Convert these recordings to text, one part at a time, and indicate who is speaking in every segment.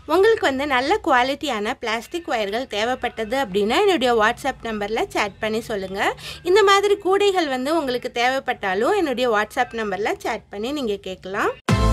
Speaker 1: உங்களுக்கு வந்து நல்ல குவாலிட்டியான பிளாஸ்டிக் ஒயர்கள் தேவைப்பட்டது அப்படின்னா என்னுடைய வாட்ஸ்அப் நம்பரில் சேட் பண்ணி சொல்லுங்கள் இந்த மாதிரி கூடைகள் வந்து உங்களுக்கு தேவைப்பட்டாலும் என்னுடைய வாட்ஸ்அப் நம்பரில் சேட் பண்ணி நீங்கள் கேட்கலாம்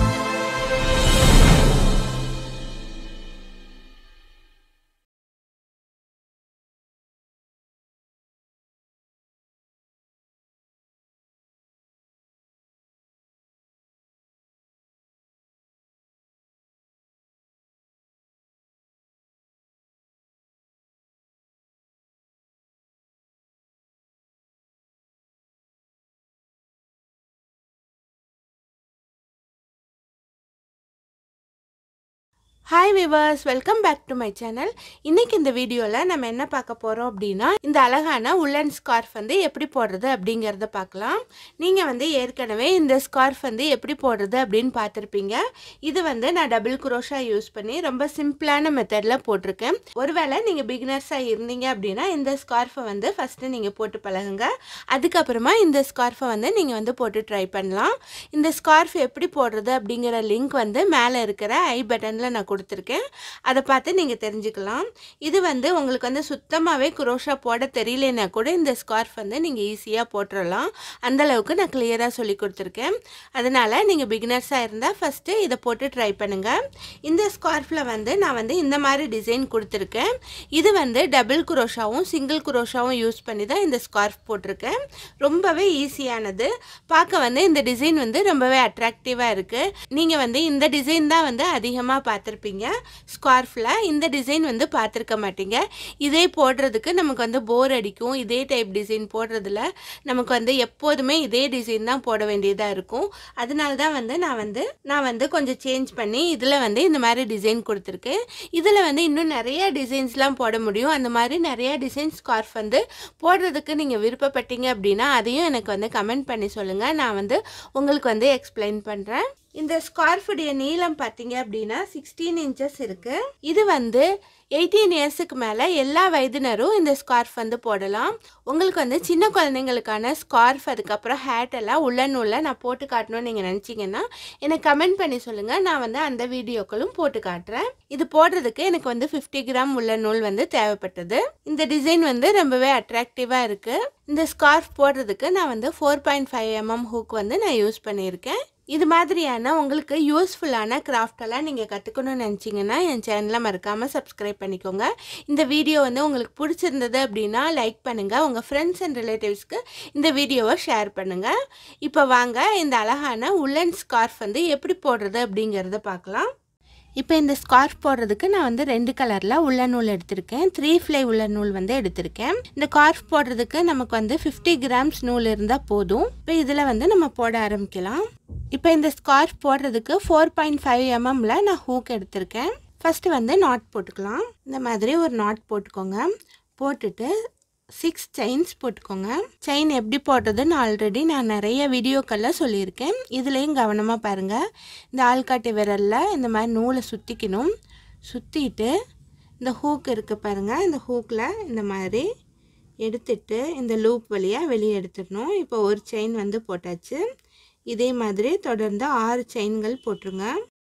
Speaker 1: hi viewers welcome back to my channel இன்னைக்கு இந்த வீடியோவில் நம்ம என்ன பார்க்க போகிறோம் அப்படின்னா இந்த அழகான உள்ளன் ஸ்கார்ஃப் வந்து எப்படி போடுறது அப்படிங்கிறத பார்க்கலாம் நீங்கள் வந்து ஏற்கனவே இந்த ஸ்கார்ஃப் வந்து எப்படி போடுறது அப்படின்னு பார்த்துருப்பீங்க இது வந்து நான் டபுள் குரோஷா யூஸ் பண்ணி ரொம்ப சிம்பிளான மெத்தடில் போட்டிருக்கேன் ஒருவேளை நீங்கள் பிகினர்ஸாக இருந்தீங்க அப்படின்னா இந்த ஸ்கார்ஃபை வந்து ஃபஸ்ட்டு நீங்கள் போட்டு பழகுங்க அதுக்கப்புறமா இந்த ஸ்கார்ஃபை வந்து நீங்கள் வந்து போட்டு ட்ரை பண்ணலாம் இந்த ஸ்கார்ஃப் எப்படி போடுறது அப்படிங்கிற லிங்க் வந்து மேலே இருக்கிற ஐ பட்டனில் நான் கொடுத்துருக்கேன் அதை பார்த்து நீங்கள் தெரிஞ்சுக்கலாம் இது வந்து உங்களுக்கு வந்து சுத்தமாகவே குரோஷா போட தெரியலனா கூட இந்த ஸ்கார்ஃப் வந்து நீங்கள் ஈஸியாக போட்டுடலாம் அந்தளவுக்கு நான் கிளியராக சொல்லி கொடுத்துருக்கேன் அதனால் நீங்கள் பிகினர்ஸாக இருந்தால் ஃபஸ்ட்டு இதை போட்டு ட்ரை பண்ணுங்கள் இந்த ஸ்கார்ஃபில் வந்து நான் வந்து இந்த மாதிரி டிசைன் கொடுத்துருக்கேன் இது வந்து டபுள் குரோஷாவும் சிங்கிள் குரோஷாவும் யூஸ் பண்ணி தான் இந்த ஸ்கார்ஃப் போட்டிருக்கேன் ரொம்பவே ஈஸியானது பார்க்க வந்து இந்த டிசைன் வந்து ரொம்பவே அட்ராக்டிவாக இருக்குது நீங்கள் வந்து இந்த டிசைன் தான் வந்து அதிகமாக பார்த்துருப்பீங்க ஸ்கார்ஃபில் இந்த டிசைன் வந்து பார்த்துருக்க மாட்டீங்க இதே போடுறதுக்கு நமக்கு வந்து போர் அடிக்கும் இதே டைப் டிசைன் போடுறதுல நமக்கு வந்து எப்போதுமே இதே டிசைன் தான் போட வேண்டியதாக இருக்கும் அதனால தான் வந்து நான் வந்து நான் வந்து கொஞ்சம் சேஞ்ச் பண்ணி இதில் வந்து இந்த மாதிரி டிசைன் கொடுத்துருக்கேன் இதில் வந்து இன்னும் நிறைய டிசைன்ஸ்லாம் போட முடியும் அந்த மாதிரி நிறைய டிசைன் ஸ்கார்ஃப் வந்து போடுறதுக்கு நீங்கள் விருப்பப்பட்டீங்க அப்படின்னா அதையும் எனக்கு வந்து கமெண்ட் பண்ணி சொல்லுங்கள் நான் வந்து உங்களுக்கு வந்து எக்ஸ்பிளைன் பண்ணுறேன் இந்த ஸ்கார்ஃபுடைய நீளம் பார்த்தீங்க அப்படின்னா சிக்ஸ்டீன் இன்ச்சஸ் இருக்குது இது வந்து எயிட்டீன் இயர்ஸுக்கு மேலே எல்லா வயதினரும் இந்த ஸ்கார்ஃப் வந்து போடலாம் உங்களுக்கு வந்து சின்ன குழந்தைங்களுக்கான ஸ்கார்ஃப் அதுக்கப்புறம் ஹேட் எல்லாம் உள்ள நூலில் நான் போட்டு காட்டணும்னு நீங்கள் நினச்சிங்கன்னா எனக்கு கமெண்ட் பண்ணி சொல்லுங்கள் நான் வந்து அந்த வீடியோக்களும் போட்டு காட்டுறேன் இது போடுறதுக்கு எனக்கு வந்து ஃபிஃப்டி கிராம் உள்ள நூல் வந்து தேவைப்பட்டது இந்த டிசைன் வந்து ரொம்பவே அட்ராக்டிவாக இருக்குது இந்த ஸ்கார்ஃப் போடுறதுக்கு நான் வந்து four point five mm hook வந்து நான் யூஸ் பண்ணியிருக்கேன் இது மாதிரியான உங்களுக்கு யூஸ்ஃபுல்லான கிராஃப்டெல்லாம் நீங்கள் கற்றுக்கணும்னு நினச்சிங்கன்னா என் சேனலை மறக்காமல் சப்ஸ்கிரைப் பண்ணிக்கோங்க இந்த வீடியோ வந்து உங்களுக்கு பிடிச்சிருந்தது அப்படின்னா லைக் பண்ணுங்கள் உங்கள் ஃப்ரெண்ட்ஸ் அண்ட் ரிலேட்டிவ்ஸ்க்கு இந்த வீடியோவை ஷேர் பண்ணுங்கள் இப்போ வாங்க இந்த அழகான உள்ளன் ஸ்கார்ஃப் வந்து எப்படி போடுறது அப்படிங்கிறத பார்க்கலாம் இப்போ இந்த ஸ்கார்ஃப் போடுறதுக்கு நான் வந்து ரெண்டு கலரில் உள்ள நூல் எடுத்திருக்கேன் த்ரீ ஃப்ளை உள்ள நூல் வந்து எடுத்திருக்கேன் இந்த ஸ்கார்ஃப் போடுறதுக்கு நமக்கு வந்து ஃபிஃப்டி கிராம்ஸ் நூல் இருந்தால் போதும் இப்போ இதில் வந்து நம்ம போட ஆரம்பிக்கலாம் இப்போ இந்த ஸ்கார்ஃப் போடுறதுக்கு ஃபோர் பாயிண்ட் ஃபைவ் எம்எம்ல நான் ஹூக் எடுத்திருக்கேன் ஃபஸ்ட்டு வந்து நாட் போட்டுக்கலாம் இந்த மாதிரி ஒரு நாட் போட்டுக்கோங்க போட்டுட்டு சிக்ஸ் செயின்ஸ் போட்டுக்கோங்க செயின் எப்படி போடுறதுன்னு ஆல்ரெடி நான் நிறைய வீடியோக்களில் சொல்லியிருக்கேன் இதுலேயும் கவனமாக பாருங்கள் இந்த ஆள்காட்டி விரலில் இந்த மாதிரி நூலை சுற்றிக்கணும் சுற்றிட்டு இந்த ஹூக் இருக்குது பாருங்கள் இந்த ஹூக்கில் இந்த மாதிரி எடுத்துட்டு இந்த லூப் வழியாக வெளியே எடுத்துடணும் இப்போ ஒரு செயின் வந்து போட்டாச்சு இதே மாதிரி தொடர்ந்து ஆறு செயின்கள் போட்டுருங்க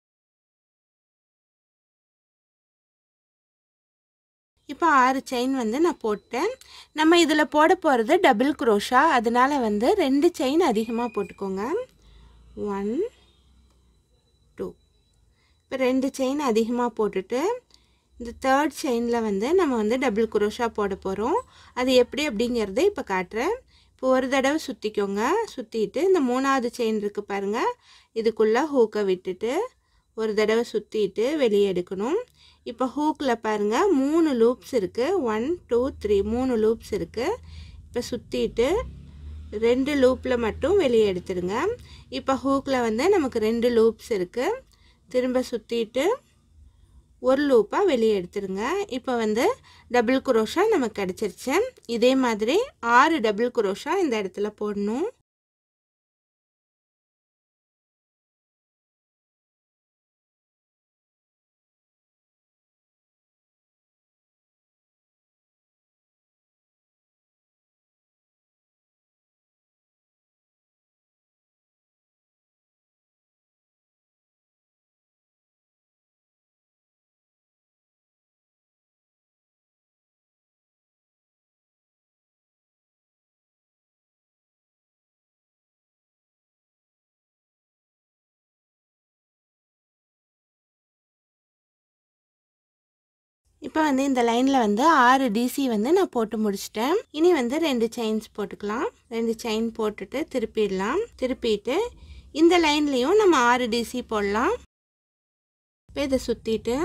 Speaker 1: இப்போ ஆறு செயின் வந்து நான் போட்டேன் நம்ம இதில் போட போகிறது டபுள் குரோஷா அதனால் வந்து ரெண்டு செயின் அதிகமாக போட்டுக்கோங்க ஒன் டூ இப்போ ரெண்டு செயின் அதிகமாக போட்டுட்டு இந்த தேர்ட் செயினில் வந்து நம்ம வந்து டபுள் குரோஷா போட போகிறோம் அது எப்படி அப்படிங்கிறத இப்போ காட்டுறேன் இப்போ ஒரு தடவை சுற்றிக்கோங்க சுற்றிட்டு இந்த மூணாவது செயின் இருக்குது பாருங்கள் இதுக்குள்ளே ஹூக்கை விட்டுட்டு ஒரு தடவை சுற்றிட்டு வெளியே எடுக்கணும் இப்போ ஹூக்கில் பாருங்கள் மூணு லூப்ஸ் இருக்குது ஒன் டூ த்ரீ மூணு லூப்ஸ் இருக்குது இப்போ சுற்றிட்டு ரெண்டு லூப்பில் மட்டும் வெளியே எடுத்துடுங்க இப்போ ஹூக்கில் வந்து நமக்கு ரெண்டு லூப்ஸ் இருக்குது திரும்ப சுற்றிட்டு ஒரு லூப்பாக வெளியே எடுத்துருங்க இப்போ வந்து டபுள் குரோஷா நமக்கு கிடச்சிருச்சு இதே மாதிரி ஆறு டபுள் குரோஷா இந்த இடத்துல போடணும் இப்போ வந்து இந்த லைனில் வந்து ஆறு டிசி வந்து நான் போட்டு முடிச்சிட்டேன் இனி வந்து ரெண்டு செயின்ஸ் போட்டுக்கலாம் ரெண்டு செயின் போட்டுட்டு திருப்பிடலாம் திருப்பிட்டு இந்த லைன்லேயும் நம்ம ஆறு டிசி போடலாம் இப்போ இதை சுற்றிட்டு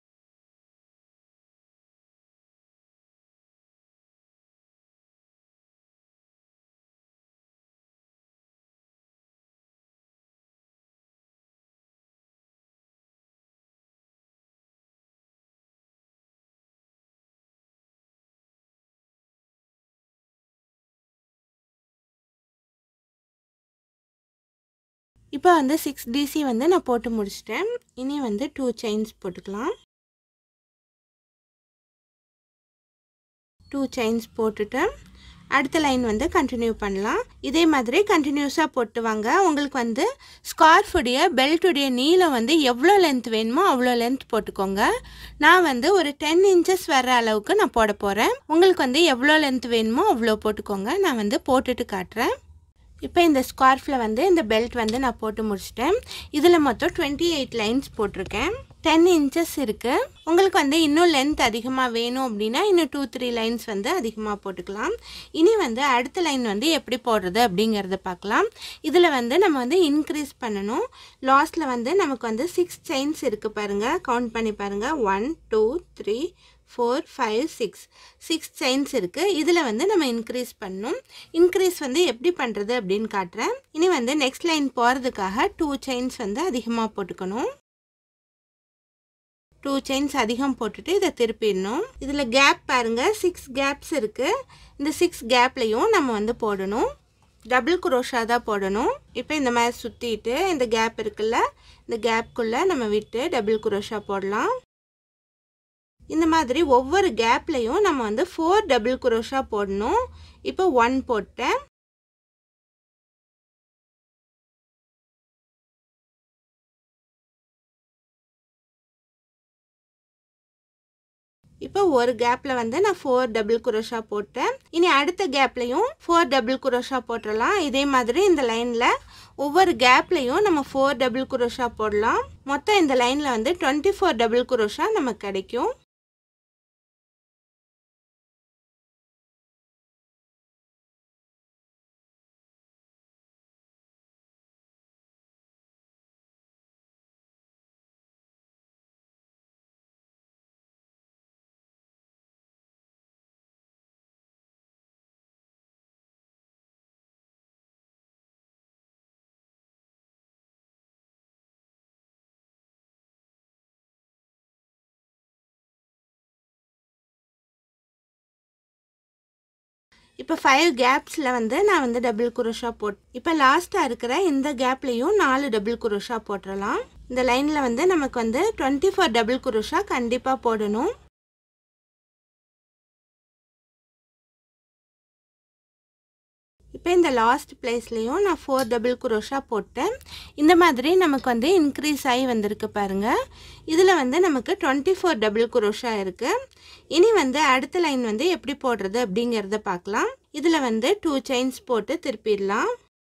Speaker 1: இப்போ வந்து சிக்ஸ் டிசி வந்து நான் போட்டு முடிச்சிட்டேன் இனி வந்து டூ செயின்ஸ் போட்டுக்கலாம் டூ செயின்ஸ் போட்டுட்டு அடுத்த லைன் வந்து கண்டினியூ பண்ணலாம் இதே மாதிரி கண்டினியூஸாக போட்டு வாங்க உங்களுக்கு வந்து ஸ்கார்ஃபுடைய பெல்ட்டுடைய நீளம் வந்து எவ்வளோ லென்த் வேணுமோ அவ்வளோ லென்த் போட்டுக்கோங்க நான் வந்து ஒரு டென் இன்ச்சஸ் வர அளவுக்கு நான் போட போகிறேன் உங்களுக்கு வந்து எவ்வளோ லென்த் வேணுமோ அவ்வளோ போட்டுக்கோங்க நான் வந்து போட்டுட்டு காட்டுறேன் இப்போ இந்த ஸ்கார்ஃபில் வந்து இந்த பெல்ட் வந்து நான் போட்டு முடிச்சிட்டேன் இதில் மொத்தம் டுவெண்ட்டி எயிட் லைன்ஸ் போட்டிருக்கேன் டென் இன்ச்சஸ் இருக்குது உங்களுக்கு வந்து இன்னும் லென்த் அதிகமாக வேணும் அப்படின்னா இன்னும் டூ த்ரீ லைன்ஸ் வந்து அதிகமாக போட்டுக்கலாம் இனி வந்து அடுத்த லைன் வந்து எப்படி போடுறது அப்படிங்கிறத பார்க்கலாம் இதில் வந்து நம்ம வந்து இன்க்ரீஸ் பண்ணணும் லாஸ்ட்டில் வந்து நமக்கு வந்து சிக்ஸ் செயின்ஸ் இருக்குது பாருங்கள் கவுண்ட் பண்ணி பாருங்கள் one two three four five six six chains இருக்குது இதில் வந்து நம்ம இன்க்ரீஸ் பண்ணணும் இன்க்ரீஸ் வந்து எப்படி பண்ணுறது அப்படின்னு காட்டுறேன் இனி வந்து நெக்ஸ்ட் லைன் போகிறதுக்காக டூ செயின்ஸ் வந்து அதிகமாக போட்டுக்கணும் டூ செயின்ஸ் அதிகம் போட்டுட்டு இதை திருப்பிடணும் இதில் கேப் பாருங்கள் சிக்ஸ் கேப்ஸ் இருக்குது இந்த சிக்ஸ் கேப்லேயும் நம்ம வந்து போடணும் டபுள் குரோஷா தான் போடணும் இப்போ இந்த மாதிரி சுற்றிட்டு இந்த கேப் இருக்குல்ல இந்த கேப்குள்ளே நம்ம விட்டு டபுள் குரோஷா போடலாம் இந்த மாதிரி ஒவ்வொரு கேப்லேயும் நம்ம வந்து ஃபோர் டபுள் குரோஷா போடணும் இப்போ ஒன் போட்டேன் இப்போ ஒரு கேப்பில் வந்து நான் ஃபோர் டபுள் குரோஷா போட்டேன் இனி அடுத்த கேப்லையும் ஃபோர் டபுள் குரோஷா போட்டுடலாம் இதே மாதிரி இந்த லைனில் ஒவ்வொரு கேப்லையும் நம்ம ஃபோர் டபுள் குரோஷா போடலாம் மொத்தம் இந்த லைனில் வந்து டுவெண்ட்டி ஃபோர் டபுள் குரோஷா நமக்கு கிடைக்கும் இப்போ ஃபைவ் கேப்ஸில் வந்து நான் வந்து டபுள் குரோஷா போட் இப்போ லாஸ்ட்டாக இருக்கிற இந்த கேப்லேயும் நாலு டபுள் குரோஷா போட்டுடலாம் இந்த லைனில் வந்து நமக்கு வந்து டுவெண்ட்டி ஃபோர் டபுள் குரோஷா கண்டிப்பாக போடணும் இப்போ இந்த லாஸ்ட் பிளேஸ்லேயும் நான் ஃபோர் டபுள் குரோஷா போட்டேன் இந்த மாதிரி நமக்கு வந்து இன்க்ரீஸ் ஆகி வந்திருக்கு பாருங்கள் இதில் வந்து நமக்கு டுவெண்ட்டி ஃபோர் டபுள் குரோஷா இருக்குது இனி வந்து அடுத்த லைன் வந்து எப்படி போடுறது அப்படிங்கிறத பார்க்கலாம் இதில் வந்து டூ செயின்ஸ் போட்டு திருப்பிடலாம்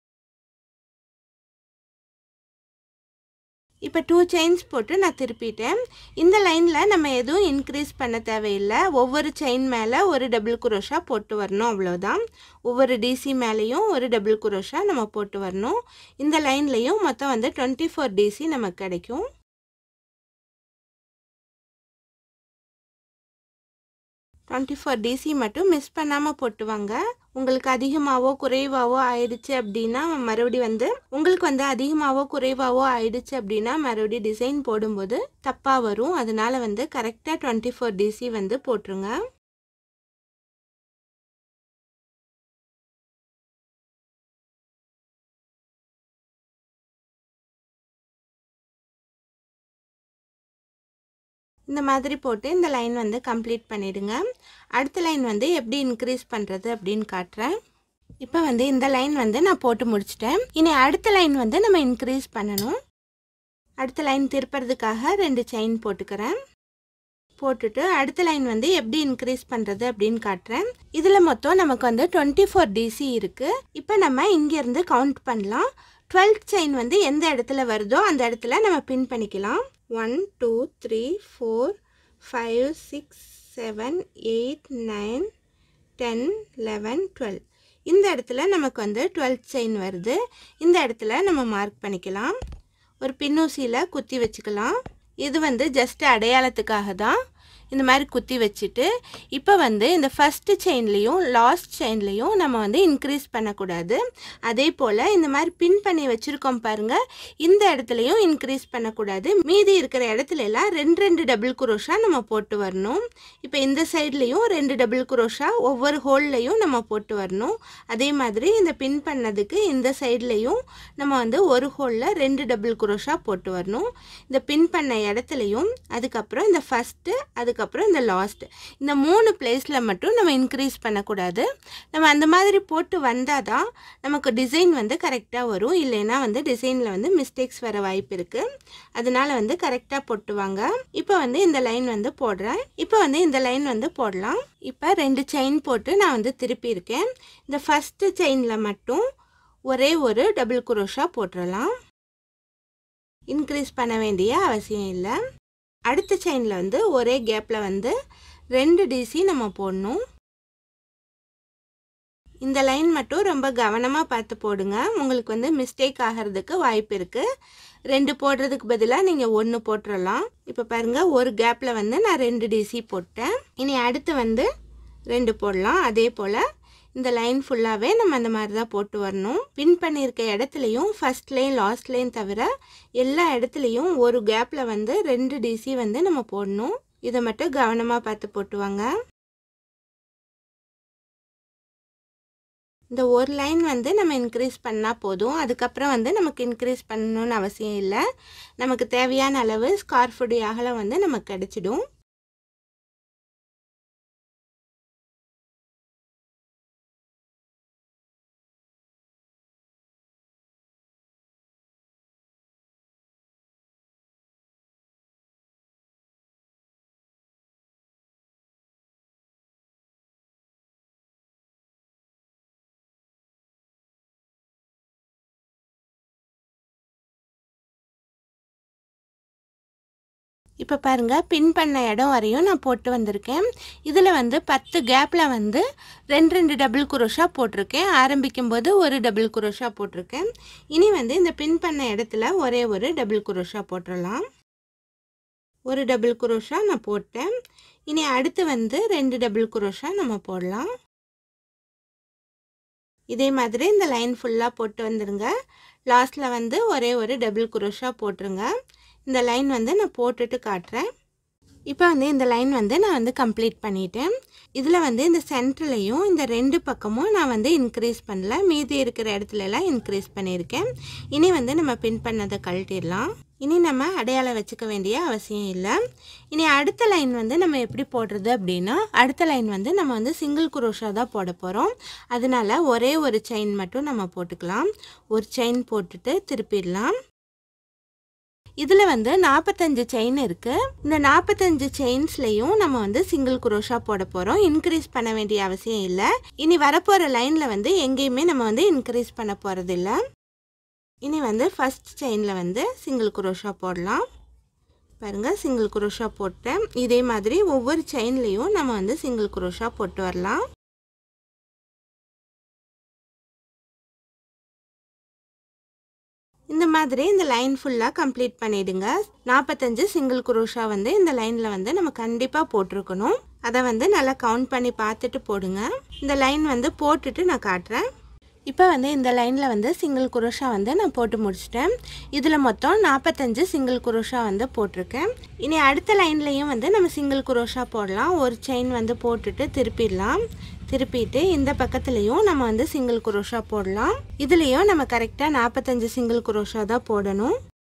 Speaker 1: இப்போ டூ செயின்ஸ் போட்டு நான் திருப்பிட்டேன் இந்த லைனில் நம்ம எதுவும் இன்க்ரீஸ் பண்ண தேவையில்லை ஒவ்வொரு செயின் மேலே ஒரு டபுள் குரோஷா போட்டு வரணும் அவ்வளோதான் ஒவ்வொரு டிசி மேலேயும் ஒரு டபுள் குரோஷா நம்ம போட்டு வரணும் இந்த லைன்லேயும் மொத்தம் வந்து டுவெண்ட்டி ஃபோர் டிசி நமக்கு கிடைக்கும் டுவெண்ட்டி ஃபோர் டிசி மட்டும் மிஸ் பண்ணாமல் போட்டுவாங்க உங்களுக்கு அதிகமாகவோ குறைவாகவோ ஆயிடுச்சு அப்படின்னா மறுபடி வந்து உங்களுக்கு வந்து அதிகமாகவோ குறைவாகவோ ஆயிடுச்சு அப்படின்னா மறுபடியும் டிசைன் போடும்போது தப்பாக வரும் அதனால வந்து கரெக்டாக டுவெண்ட்டி ஃபோர் டிசி வந்து போட்டுருங்க இந்த மாதிரி போட்டு இந்த லைன் வந்து கம்ப்ளீட் பண்ணிடுங்க அடுத்த லைன் வந்து எப்படி இன்க்ரீஸ் பண்ணுறது அப்படின்னு காட்டுறேன் இப்போ வந்து இந்த லைன் வந்து நான் போட்டு முடிச்சிட்டேன் இனி அடுத்த லைன் வந்து நம்ம இன்க்ரீஸ் பண்ணணும் அடுத்த லைன் திருப்புறதுக்காக ரெண்டு செயின் போட்டுக்கிறேன் போட்டுட்டு அடுத்த லைன் வந்து எப்படி இன்க்ரீஸ் பண்ணுறது அப்படின்னு காட்டுறேன் இதில் மொத்தம் நமக்கு வந்து டுவெண்ட்டி ஃபோர் டிசி இருக்குது இப்போ நம்ம இங்கேருந்து கவுண்ட் பண்ணலாம் டுவெல்த் செயின் வந்து எந்த இடத்துல வருதோ அந்த இடத்துல நம்ம பின் பண்ணிக்கலாம் one two three four five six seven eight nine ten eleven twelve இந்த இடத்துல நமக்கு வந்து டுவெல்த் செயின் வருது இந்த இடத்துல நம்ம மார்க் பண்ணிக்கலாம் ஒரு பின்னூசியில் குத்தி வச்சுக்கலாம் இது வந்து ஜஸ்ட் அடையாளத்துக்காக தான் இந்த மாதிரி குத்தி வச்சுட்டு இப்போ வந்து இந்த ஃபஸ்ட்டு செயின்லேயும் லாஸ்ட் செயின்லேயும் நம்ம வந்து இன்க்ரீஸ் பண்ணக்கூடாது அதே போல் இந்த மாதிரி பின் பண்ணி வச்சுருக்கோம் பாருங்கள் இந்த இடத்துலையும் இன்க்ரீஸ் பண்ணக்கூடாது மீதி இருக்கிற இடத்துல எல்லாம் ரெண்டு ரெண்டு டபுள் குரோஷா நம்ம போட்டு வரணும் இப்போ இந்த சைட்லேயும் ரெண்டு டபுள் குரோஷா ஒவ்வொரு ஹோல்லையும் நம்ம போட்டு வரணும் அதே மாதிரி இந்த பின் பண்ணதுக்கு இந்த சைட்லேயும் நம்ம வந்து ஒரு ஹோலில் ரெண்டு டபுள் குரோஷா போட்டு வரணும் இந்த பின் பண்ண இடத்துலையும் அதுக்கப்புறம் இந்த ஃபஸ்ட்டு அதுக்கப்புறம் இந்த லாஸ்ட் இந்த மூணு பிளேஸில் மட்டும் நம்ம இன்க்ரீஸ் பண்ணக்கூடாது நம்ம அந்த மாதிரி போட்டு வந்தால் தான் நமக்கு டிசைன் வந்து கரெக்டாக வரும் இல்லைன்னா வந்து டிசைனில் வந்து மிஸ்டேக்ஸ் வர வாய்ப்பு இருக்குது அதனால வந்து கரெக்டாக போட்டுவாங்க இப்போ வந்து இந்த லைன் வந்து போடுறேன் இப்போ வந்து இந்த லைன் வந்து போடலாம் இப்போ ரெண்டு செயின் போட்டு நான் வந்து திருப்பியிருக்கேன் இந்த ஃபஸ்ட்டு செயினில் மட்டும் ஒரே ஒரு டபுள் குரோஷா போட்டுடலாம் இன்க்ரீஸ் பண்ண வேண்டிய அவசியம் இல்லை அடுத்த செயினில் வந்து ஒரே கேப்பில் வந்து ரெண்டு டிசி நம்ம போடணும் இந்த லைன் மட்டும் ரொம்ப கவனமாக பார்த்து போடுங்க உங்களுக்கு வந்து மிஸ்டேக் ஆகிறதுக்கு வாய்ப்பு இருக்குது ரெண்டு போடுறதுக்கு பதிலாக நீங்கள் ஒன்று போட்டுடலாம் இப்போ பாருங்கள் ஒரு கேப்பில் வந்து நான் ரெண்டு டிசி போட்டேன் இனி அடுத்து வந்து ரெண்டு போடலாம் அதே போல் இந்த லைன் ஃபுல்லாகவே நம்ம அந்த மாதிரி தான் போட்டு வரணும் பின் பண்ணியிருக்க இடத்துலையும் ஃபஸ்ட் லைன் லாஸ்ட் லைன் தவிர எல்லா இடத்துலையும் ஒரு கேப்பில் வந்து ரெண்டு டிசி வந்து நம்ம போடணும் இதை மட்டும் கவனமாக பார்த்து போட்டுவாங்க இந்த ஒரு லைன் வந்து நம்ம இன்க்ரீஸ் பண்ணால் போதும் அதுக்கப்புறம் வந்து நமக்கு இன்க்ரீஸ் பண்ணணும்னு அவசியம் இல்லை நமக்கு தேவையான அளவு ஸ்கார்ஃபுடைய அகலம் வந்து நமக்கு கிடச்சிடும் இப்போ பாருங்கள் பின் பண்ண இடம் வரையும் நான் போட்டு வந்திருக்கேன் இதில் வந்து பத்து கேப்பில் வந்து ரெண்டு ரெண்டு டபுள் குரோஷா போட்டிருக்கேன் ஆரம்பிக்கும் போது ஒரு டபுள் குரோஷா போட்டிருக்கேன் இனி வந்து இந்த பின் பண்ண இடத்துல ஒரே ஒரு டபுள் குரோஷா போட்டுடலாம் ஒரு டபுள் குரோஷா நான் போட்டேன் இனி அடுத்து வந்து ரெண்டு டபுள் குரோஷா நம்ம போடலாம் இதே மாதிரி இந்த லைன் ஃபுல்லாக போட்டு வந்துடுங்க லாஸ்ட்டில் வந்து ஒரே ஒரு டபுள் குரோஷா போட்டுருங்க இந்த லைன் வந்து நான் போட்டுட்டு காட்டுறேன் இப்போ வந்து இந்த லைன் வந்து நான் வந்து கம்ப்ளீட் பண்ணிட்டேன் இதில் வந்து இந்த சென்டர்லையும் இந்த ரெண்டு பக்கமும் நான் வந்து இன்க்ரீஸ் பண்ணல மீதி இருக்கிற இடத்துலலாம் இன்க்ரீஸ் பண்ணியிருக்கேன் இனி வந்து நம்ம பின் பண்ணதை கழட்டிடலாம் இனி நம்ம அடையாளம் வச்சுக்க வேண்டிய அவசியம் இல்லை இனி அடுத்த லைன் வந்து நம்ம எப்படி போடுறது அப்படின்னா அடுத்த லைன் வந்து நம்ம வந்து சிங்கிள் குரோஷா தான் போட போகிறோம் அதனால ஒரே ஒரு செயின் மட்டும் நம்ம போட்டுக்கலாம் ஒரு செயின் போட்டுட்டு திருப்பிடலாம் இதில் வந்து நாற்பத்தஞ்சு செயின் இருக்குது இந்த நாற்பத்தஞ்சு செயின்ஸ்லேயும் நம்ம வந்து சிங்கிள் குரோஷா போட போகிறோம் இன்க்ரீஸ் பண்ண வேண்டிய அவசியம் இல்லை இனி வரப்போகிற லைனில் வந்து எங்கேயுமே நம்ம வந்து இன்க்ரீஸ் பண்ண போகிறதில்ல இனி வந்து ஃபஸ்ட் செயினில் வந்து சிங்கிள் குரோஷா போடலாம் பாருங்கள் சிங்கிள் குரோஷா போட்டேன் இதே மாதிரி ஒவ்வொரு செயின்லேயும் நம்ம வந்து சிங்கிள் குரோஷா போட்டு வரலாம் இந்த மாதிரி இந்த லைன் ஃபுல்லாக கம்ப்ளீட் பண்ணிடுங்க நாற்பத்தஞ்சு சிங்கிள் குரோஷா வந்து இந்த லைனில் வந்து நம்ம கண்டிப்பாக போட்டிருக்கணும் அதை வந்து நல்லா கவுண்ட் பண்ணி பார்த்துட்டு போடுங்க இந்த லைன் வந்து போட்டுட்டு நான் காட்டுறேன் இப்போ வந்து இந்த லைனில் வந்து சிங்கிள் குரோஷா வந்து நான் போட்டு முடிச்சிட்டேன் இதில் மொத்தம் நாற்பத்தஞ்சு சிங்கிள் குரோஷா வந்து போட்டிருக்கேன் இனி அடுத்த லைன்லேயும் வந்து நம்ம சிங்கிள் குரோஷா போடலாம் ஒரு செயின் வந்து போட்டுட்டு திருப்பிடலாம் திருப்பிட்டு இந்த பக்கத்துலேயும் நம்ம வந்து சிங்கிள் குரோஷா போடலாம் இதுலேயும் நம்ம கரெக்டாக நாற்பத்தஞ்சு சிங்கிள் குரோஷா தான் போடணும்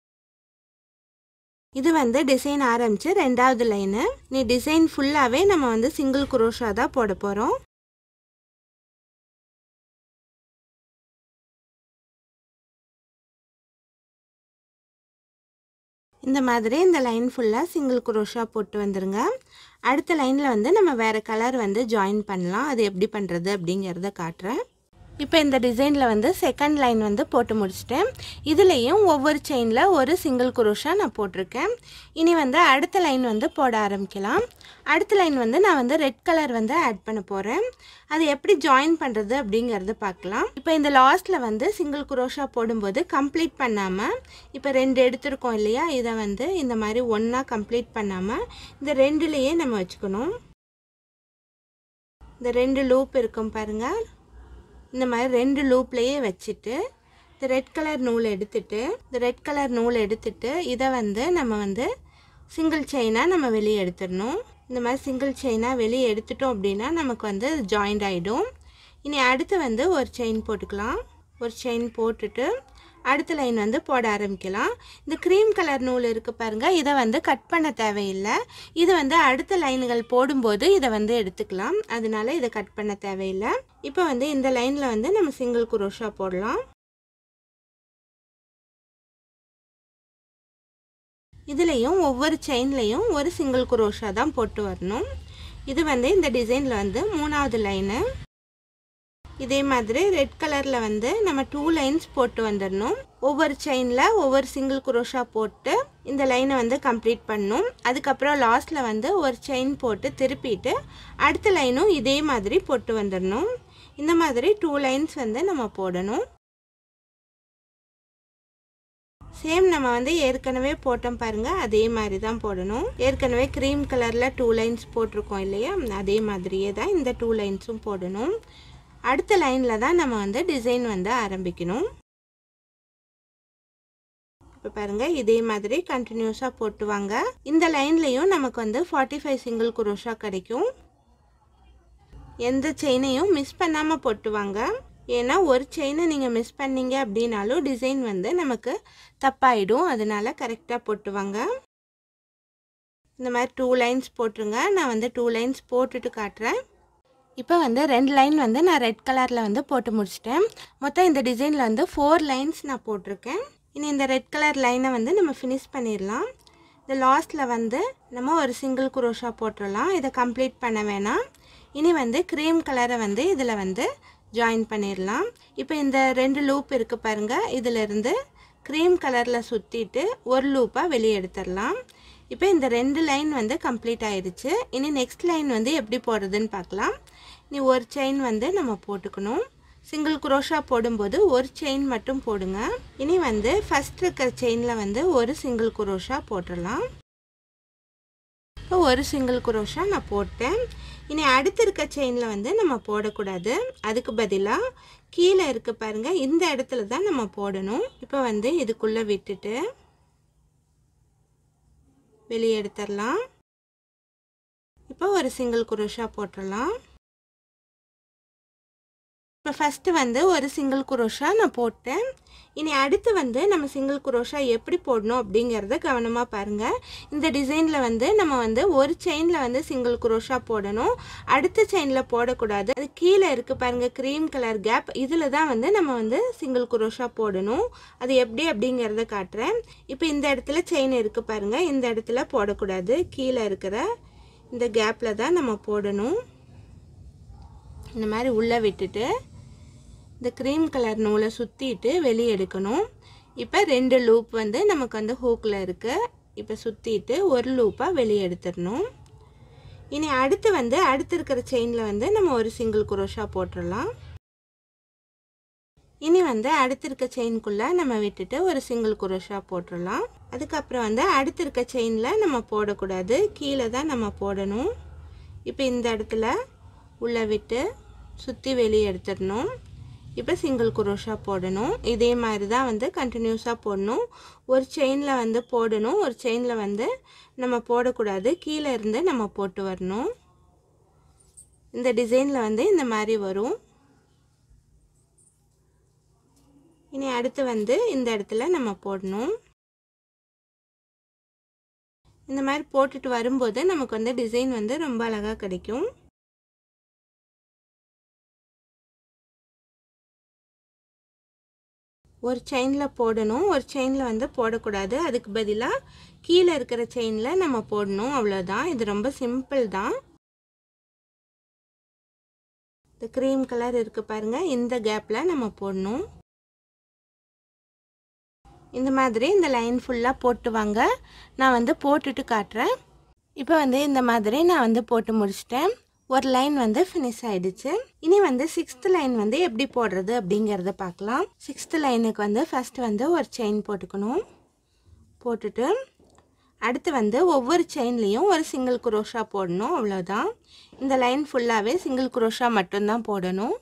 Speaker 1: இது வந்து டிசைன் ஆரம்பித்து ரெண்டாவது லைனு நீ டிசைன் ஃபுல்லாகவே நம்ம வந்து சிங்கிள் குரோஷா தான் போட போகிறோம் இந்த மாதிரி இந்த லைன் ஃபுல்லாக சிங்கிள் குரோஷா போட்டு வந்துருங்க அடுத்த லைனில் வந்து நம்ம வேறு கலர் வந்து ஜாயின் பண்ணலாம் அது எப்படி பண்ணுறது அப்படிங்கிறத காட்டுறேன் இப்போ இந்த டிசைனில் வந்து செகண்ட் லைன் வந்து போட்டு முடிச்சிட்டேன் இதுலேயும் ஒவ்வொரு செயினில் ஒரு சிங்கிள் குரோஷா நான் போட்டிருக்கேன் இனி வந்து அடுத்த லைன் வந்து போட ஆரம்பிக்கலாம் அடுத்த லைன் வந்து நான் வந்து ரெட் கலர் வந்து ஆட் பண்ண போகிறேன் அது எப்படி ஜாயின் பண்ணுறது அப்படிங்கிறத பார்க்கலாம் இப்போ இந்த லாஸ்ட்டில் வந்து சிங்கிள் குரோஷா போடும்போது கம்ப்ளீட் பண்ணாமல் இப்போ ரெண்டு எடுத்திருக்கோம் இல்லையா இதை வந்து இந்த மாதிரி ஒன்றா கம்ப்ளீட் பண்ணாமல் இந்த ரெண்டுலேயே நம்ம வச்சுக்கணும் இந்த ரெண்டு லூப் இருக்கும் பாருங்கள் இந்த மாதிரி ரெண்டு லூப்லேயே வச்சுட்டு இந்த ரெட் கலர் நூல் எடுத்துட்டு இந்த ரெட் கலர் நூல் எடுத்துட்டு இதை வந்து நம்ம வந்து சிங்கிள் செயினாக நம்ம வெளியே எடுத்துடணும் இந்த மாதிரி சிங்கிள் செயினாக வெளியே எடுத்துட்டோம் அப்படின்னா நமக்கு வந்து ஜாயிண்ட் ஆகிடும் இனி அடுத்து வந்து ஒரு செயின் போட்டுக்கலாம் ஒரு செயின் போட்டுட்டு அடுத்த லைன் வந்து போட ஆரம்பிக்கலாம் இந்த க்ரீம் கலர் நூல் இருக்குது பாருங்கள் இதை வந்து கட் பண்ண தேவையில்லை இது வந்து அடுத்த லைன்கள் போடும்போது இதை வந்து எடுத்துக்கலாம் அதனால இதை கட் பண்ண தேவையில்லை இப்போ வந்து இந்த லைனில் வந்து நம்ம சிங்கிள் குரோஷா போடலாம் இதுலேயும் ஒவ்வொரு செயின்லேயும் ஒரு சிங்கிள் குரோஷா தான் போட்டு வரணும் இது வந்து இந்த டிசைனில் வந்து மூணாவது லைனு இதே மாதிரி ரெட் கலரில் வந்து நம்ம டூ லைன்ஸ் போட்டு வந்துடணும் ஒவ்வொரு செயினில் ஒவ்வொரு சிங்கிள் குரோஷா போட்டு இந்த லைனை வந்து கம்ப்ளீட் பண்ணும் அதுக்கப்புறம் லாஸ்ட்டில் வந்து ஒரு செயின் போட்டு திருப்பிட்டு அடுத்த லைனும் இதே மாதிரி போட்டு வந்துடணும் இந்த மாதிரி டூ லைன்ஸ் வந்து நம்ம போடணும் சேம் நம்ம வந்து ஏற்கனவே போட்டோம் பாருங்க அதே மாதிரி தான் போடணும் ஏற்கனவே க்ரீம் கலரில் டூ லைன்ஸ் போட்டிருக்கோம் இல்லையா அதே மாதிரியே தான் இந்த டூ லைன்ஸும் போடணும் அடுத்த லைனில் தான் நம்ம வந்து டிசைன் வந்து ஆரம்பிக்கணும் இப்போ பாருங்கள் இதே மாதிரி கண்டினியூஸாக போட்டு வாங்க இந்த லைன்லேயும் நமக்கு வந்து ஃபார்ட்டி ஃபைவ் சிங்கிள் குரோஷா கிடைக்கும் எந்த செயினையும் மிஸ் பண்ணாமல் போட்டு வாங்க ஏன்னா ஒரு செயினை நீங்கள் மிஸ் பண்ணீங்க அப்படின்னாலும் டிசைன் வந்து நமக்கு தப்பாயிடும் அதனால கரெக்டாக போட்டு வாங்க இந்த மாதிரி டூ லைன்ஸ் போட்டுருங்க நான் வந்து டூ லைன்ஸ் போட்டுட்டு காட்டுறேன் இப்போ வந்து ரெண்டு லைன் வந்து நான் ரெட் கலரில் வந்து போட்டு முடிச்சிட்டேன் மொத்தம் இந்த டிசைனில் வந்து ஃபோர் லைன்ஸ் நான் போட்டிருக்கேன் இனி இந்த ரெட் கலர் லைனை வந்து நம்ம ஃபினிஷ் பண்ணிடலாம் இந்த லாஸ்ட்டில் வந்து நம்ம ஒரு சிங்கிள் குரோஷா போட்டுடலாம் இதை கம்ப்ளீட் பண்ண வேணாம் இனி வந்து க்ரீம் கலரை வந்து இதில் வந்து ஜாயின் பண்ணிடலாம் இப்போ இந்த ரெண்டு லூப் இருக்குது பாருங்கள் இதிலிருந்து க்ரீம் கலரில் சுற்றிட்டு ஒரு லூப்பாக வெளியே எடுத்துடலாம் இப்போ இந்த ரெண்டு லைன் வந்து கம்ப்ளீட் ஆயிடுச்சு இனி நெக்ஸ்ட் லைன் வந்து எப்படி போடுறதுன்னு பார்க்கலாம் இனி ஒரு செயின் வந்து நம்ம போட்டுக்கணும் சிங்கிள் குரோஷா போடும்போது ஒரு செயின் மட்டும் போடுங்க இனி வந்து ஃபஸ்ட் இருக்கிற செயினில் வந்து ஒரு சிங்கிள் குரோஷா போட்டுடலாம் இப்போ ஒரு சிங்கிள் குரோஷா நான் போட்டேன் இனி அடுத்து இருக்க செயினில் வந்து நம்ம போடக்கூடாது அதுக்கு பதிலாக கீழே இருக்க பாருங்க இந்த இடத்துல தான் நம்ம போடணும் இப்போ வந்து இதுக்குள்ளே விட்டுட்டு வெளியே எடுத்துடலாம் இப்போ ஒரு சிங்கிள் குரோஷா போட்டுடலாம் இப்போ ஃபஸ்ட்டு வந்து ஒரு சிங்கிள் குரோஷா நான் போட்டேன் இனி அடுத்து வந்து நம்ம சிங்கிள் குரோஷா எப்படி போடணும் அப்படிங்கிறத கவனமாக பாருங்கள் இந்த டிசைனில் வந்து நம்ம வந்து ஒரு செயினில் வந்து சிங்கிள் குரோஷா போடணும் அடுத்த செயினில் போடக்கூடாது அது கீழே இருக்குது பாருங்கள் க்ரீம் கலர் கேப் இதில் தான் வந்து நம்ம வந்து சிங்கிள் குரோஷா போடணும் அது எப்படி அப்படிங்கிறத காட்டுறேன் இப்போ இந்த இடத்துல செயின் இருக்குது பாருங்கள் இந்த இடத்துல போடக்கூடாது கீழே இருக்கிற இந்த கேப்பில் தான் நம்ம போடணும் இந்த மாதிரி உள்ளே விட்டுட்டு இந்த க்ரீம் கலர் நூலை சுற்றிட்டு வெளியே எடுக்கணும் இப்போ ரெண்டு லூப் வந்து நமக்கு வந்து ஹூக்கில் இருக்குது இப்போ சுற்றிட்டு ஒரு லூப்பாக வெளியே எடுத்துடணும் இனி அடுத்து வந்து அடுத்து இருக்கிற செயினில் வந்து நம்ம ஒரு சிங்கிள் குரோஷா போட்டுடலாம் இனி வந்து அடுத்து இருக்க செயின்குள்ளே நம்ம விட்டுட்டு ஒரு சிங்கிள் குரோஷா போட்டுடலாம் அதுக்கப்புறம் வந்து அடுத்து இருக்க செயினில் நம்ம போடக்கூடாது கீழே தான் நம்ம போடணும் இப்போ இந்த இடத்துல உள்ளே விட்டு சுற்றி வெளியே எடுத்துடணும் இப்போ சிங்கிள் குரோஷா போடணும் இதே மாதிரி தான் வந்து கண்டினியூஸாக போடணும் ஒரு செயினில் வந்து போடணும் ஒரு செயினில் வந்து நம்ம போடக்கூடாது கீழே இருந்து நம்ம போட்டு வரணும் இந்த டிசைனில் வந்து இந்த மாதிரி வரும் இனி அடுத்து வந்து இந்த இடத்துல நம்ம போடணும் இந்த மாதிரி போட்டுட்டு வரும்போது நமக்கு வந்து டிசைன் வந்து ரொம்ப அழகாக கிடைக்கும் ஒரு செயினில் போடணும் ஒரு செயினில் வந்து போடக்கூடாது அதுக்கு பதிலாக கீழே இருக்கிற செயினில் நம்ம போடணும் அவ்வளோதான் இது ரொம்ப சிம்பிள் தான் இந்த க்ரீம் கலர் இருக்குது பாருங்கள் இந்த கேப்பில் நம்ம போடணும் இந்த மாதிரி இந்த லைன் ஃபுல்லாக போட்டு வாங்க நான் வந்து போட்டுட்டு காட்டுறேன் இப்போ வந்து இந்த மாதிரி நான் வந்து போட்டு முடிச்சிட்டேன் ஒரு லைன் வந்து ஃபினிஷ் ஆயிடுச்சு இனி வந்து சிக்ஸ்த் லைன் வந்து எப்படி போடுறது அப்படிங்கிறத பார்க்கலாம் சிக்ஸ்த் லைனுக்கு வந்து ஃபர்ஸ்ட் வந்து ஒரு செயின் போட்டுக்கணும் போட்டுட்டு அடுத்து வந்து ஒவ்வொரு செயின்லேயும் ஒரு சிங்கிள் குரோஷா போடணும் அவ்வளோதான் இந்த லைன் ஃபுல்லாகவே சிங்கிள் குரோஷா மட்டும்தான் போடணும்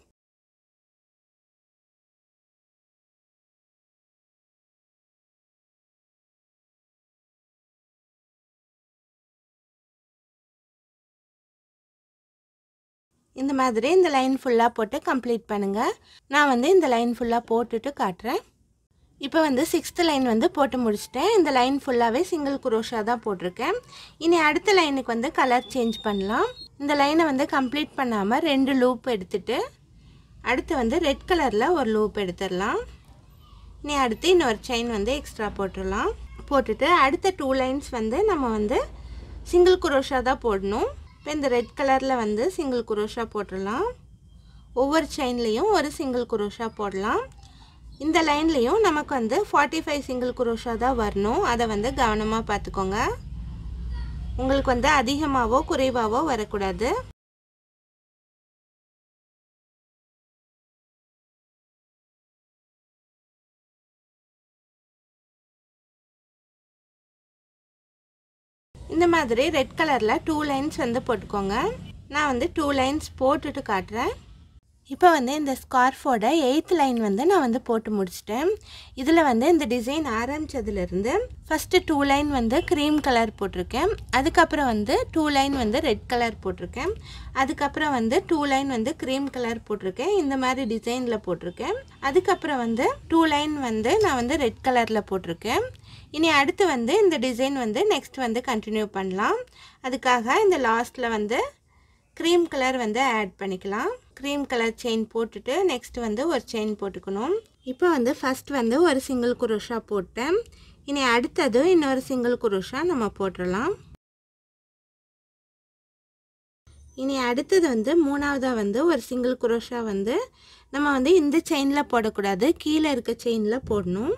Speaker 1: இந்த மாதிரி இந்த லைன் ஃபுல்லாக போட்டு கம்ப்ளீட் பண்ணுங்கள் நான் வந்து இந்த லைன் ஃபுல்லாக போட்டுட்டு காட்டுறேன் இப்போ வந்து சிக்ஸ்த்து லைன் வந்து போட்டு முடிச்சிட்டேன் இந்த லைன் ஃபுல்லாகவே சிங்கிள் குரோஷா தான் போட்டிருக்கேன் இனி அடுத்த லைனுக்கு வந்து கலர் சேஞ்ச் பண்ணலாம் இந்த லைனை வந்து கம்ப்ளீட் பண்ணாமல் ரெண்டு லூப் எடுத்துட்டு அடுத்து வந்து ரெட் கலரில் ஒரு லூப் எடுத்துடலாம் இனி அடுத்து இன்னொரு செயின் வந்து எக்ஸ்ட்ரா போட்டுடலாம் போட்டுட்டு அடுத்த டூ லைன்ஸ் வந்து நம்ம வந்து சிங்கிள் குரோஷா தான் போடணும் இப்போ இந்த ரெட் கலரில் வந்து சிங்கிள் குரோஷா போட்டுடலாம் ஒவ்வொரு செயின்லேயும் ஒரு சிங்கிள் குரோஷா போடலாம் இந்த லைன்லேயும் நமக்கு வந்து ஃபார்ட்டி ஃபைவ் சிங்கிள் குரோஷா தான் வரணும் அதை வந்து கவனமாக பார்த்துக்கோங்க உங்களுக்கு வந்து அதிகமாகவோ குறைவாகவோ வரக்கூடாது இந்த மாதிரி ரெட் கலரில் டூ லைன்ஸ் வந்து போட்டுக்கோங்க நான் வந்து டூ லைன்ஸ் போட்டுட்டு காட்டுறேன் இப்போ வந்து இந்த ஸ்கார்ஃபோட எயித் லைன் வந்து நான் வந்து போட்டு முடிச்சிட்டேன் இதில் வந்து இந்த டிசைன் ஆரம்பித்ததுலேருந்து ஃபஸ்ட்டு டூ லைன் வந்து க்ரீம் கலர் போட்டிருக்கேன் அதுக்கப்புறம் வந்து டூ லைன் வந்து ரெட் கலர் போட்டிருக்கேன் அதுக்கப்புறம் வந்து டூ லைன் வந்து க்ரீம் கலர் போட்டிருக்கேன் இந்த மாதிரி டிசைனில் போட்டிருக்கேன் அதுக்கப்புறம் வந்து டூ லைன் வந்து நான் வந்து ரெட் கலரில் போட்டிருக்கேன் இனி அடுத்து வந்து இந்த டிசைன் வந்து நெக்ஸ்ட் வந்து கண்டினியூ பண்ணலாம் அதுக்காக இந்த லாஸ்ட்டில் வந்து க்ரீம் கலர் வந்து ஆட் பண்ணிக்கலாம் க்ரீம் கலர் செயின் போட்டுட்டு நெக்ஸ்ட் வந்து ஒரு செயின் போட்டுக்கணும் இப்போ வந்து ஃபஸ்ட் வந்து ஒரு சிங்கிள் குரோஷா போட்டேன் இனி அடுத்தது இன்னொரு சிங்கிள் குரோஷா நம்ம போட்டுடலாம் இனி அடுத்தது வந்து மூணாவதாக வந்து ஒரு சிங்கிள் குரோஷா வந்து நம்ம வந்து இந்த செயினில் போடக்கூடாது கீழே இருக்க செயினில் போடணும்